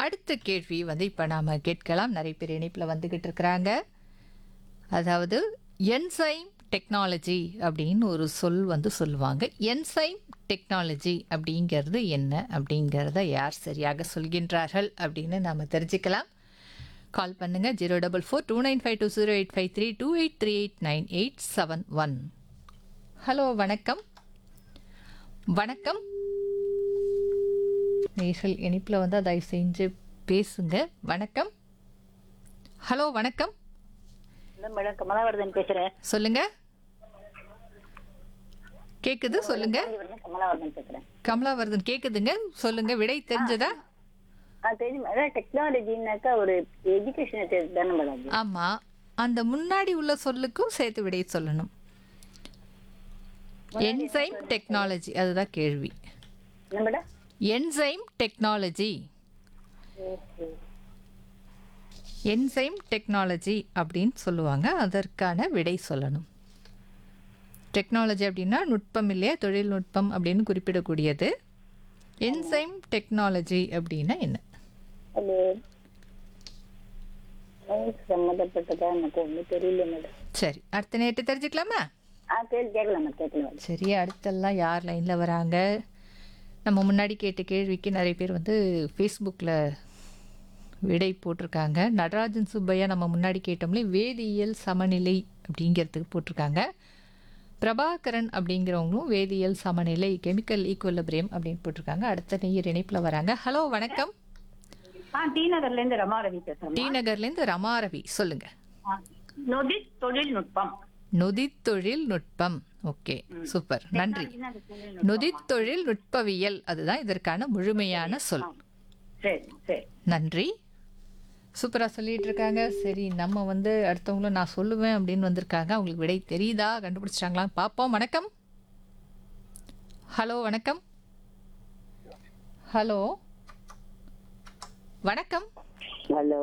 அடுத்த கேள்வி வந்து இப்போ நாம் கேட்கலாம் நிறைய பேர் இணைப்பில் வந்துக்கிட்டு இருக்கிறாங்க அதாவது என்சைம் டெக்னாலஜி அப்படின்னு ஒரு சொல் வந்து சொல்லுவாங்க என்சைம் டெக்னாலஜி அப்படிங்கிறது என்ன அப்படிங்கிறத யார் சரியாக சொல்கின்றார்கள் அப்படின்னு நாம் தெரிஞ்சுக்கலாம் கால் பண்ணுங்க zero double four two nine five two zero eight five three two eight three eight nine eight seven one hello வணக்கம் வணக்கம் நேர்கள் இணைப்பில் வந்து தயவு செஞ்சு பேசுங்க வணக்கம் ஹலோ வணக்கம் இல்லை மேடம் கமலாவர்தன் பேசுறேன் சொல்லுங்க கேக்குது சொல்லுங்க கமலாவர்தன் பேசுறேன் கமலாவர்தன் கேக்குதுங்க சொல்லுங்க விடை தெரிஞ்சதா ஆ தெரியும் அதான் டெக்னாலஜினாக்கா ஒரு எஜுகேஷன் தானே மேடம் அது? ஆமா அந்த முன்னாடி உள்ள சொல்லுக்கும் சேர்த்து விடை சொல்லணும் என்சைம் டெக்னாலஜி அதுதான் கேள்வி என்ன madam enzyme technology enzyme technology அப்படின்னு சொல்லுவாங்க அதற்கான விடை சொல்லணும் டெக்னாலஜி அப்படின்னா நுட்பம் இல்லையா தொழில்நுட்பம் அப்படின்னு குறிப்பிடக்கூடியது என்சைம் டெக்னாலஜி அப்படின்னா என்ன அது சயின்ஸ் சம்மந்தப்பட்டதா எனக்கு ஒன்றும் தெரியல மேடம் சரி அடுத்த நேற்று தெரிஞ்சுக்கலாமா ஆ கேள்வி கேட்கலாம் மேடம் கேட்கலாம் மேடம் சரி அடுத்தெல்லாம் யார் லைனில் வராங்க நம்ம முன்னாடி கேட்ட கேள்விக்கு நிறைய பேர் வந்து ஃபேஸ்புக்கில் விடை போட்டிருக்காங்க நடராஜன் சுப்பையா நம்ம முன்னாடி கேட்டோம்லே வேதியியல் சமநிலை அப்படிங்கிறதுக்கு போட்டிருக்காங்க பிரபாகரன் அப்படிங்கிறவங்களும் வேதியியல் சமநிலை கெமிக்கல் ஈக்குவலபிரியம் அப்படின்னு போட்டிருக்காங்க அடுத்த நேயர் இணைப்பில் வராங்க ஹலோ வணக்கம் ஆ டி நகர்ல இருந்து ரமா ரவி பேசுறேன் டி நகர்லேருந்து ரமாரவி சொல்லுங்க நொதி தொழில்நுட்பம் நொதித் தொழில்நுட்பம் ஓகே சூப்பர் நன்றி நொதித் தொழில்நுட்பவியல் அதுதான் இதற்கான முழுமையான சொல் சரி சரி நன்றி சூப்பராக சொல்லிட்டு இருக்காங்க சரி நம்ம வந்து அடுத்தவங்களும் நான் சொல்லுவேன் அப்படின்னு வந்திருக்காங்க அவங்களுக்கு விடை தெரியுதா கண்டுபிடிச்சிட்டாங்களா பார்ப்போம் வணக்கம் ஹலோ வணக்கம் ஹலோ வணக்கம் ஹலோ